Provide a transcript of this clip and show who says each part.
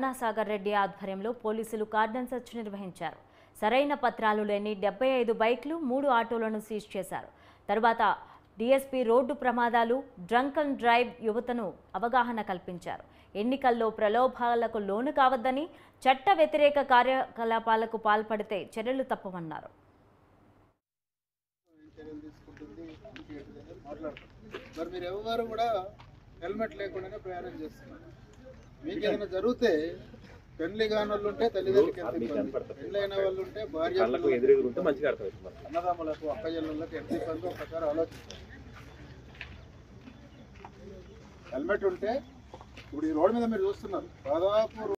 Speaker 1: సాగర్ రెడ్డి ఆధ్వర్యంలో పోలీసులు cordon search నిర్వహించారు సరైన పత్రాలు లేని డెబ్బై ఐదు బైక్లు మూడు ఆటోలను సీజ్ చేశారు తర్వాత డీఎస్పీ రోడ్డు ప్రమాదాలు డ్రంక్ అండ్ డ్రైవ్ యువతను అవగాహన కల్పించారు ఎన్నికల్లో ప్రలోభాలకు లోను కావద్దని చట్ట వ్యతిరేక కార్యకలాపాలకు పాల్పడితే చర్యలు తప్పవన్నారు
Speaker 2: చర్యలు తీసుకుంటుంది ఇంకేంటిది అనేది మాట్లాడతాం మరి మీరు ఎవరు కూడా హెల్మెట్ లేకుండానే ప్రయాణం చేస్తున్నారు మీకు ఏదైనా జరిగితే పెళ్లి కాని వాళ్ళు ఉంటే తల్లిదండ్రులకి ఎంత ఇబ్బంది పెళ్లి అయిన వాళ్ళు ఉంటే భార్య
Speaker 3: కళ్ళకు ఎదురెదురు ఉంటే మంచిగా అర్థమవుతుంది మనకు.
Speaker 2: అన్నదమ్ములకు అక్కజల్లులకు ఎంత ఇబ్బంది ఒకసారి ఆలోచించాలి హెల్మెట్ ఉంటే ఇప్పుడు ఈ రోడ్డు మీద మీరు చూస్తున్నారు దాదాపు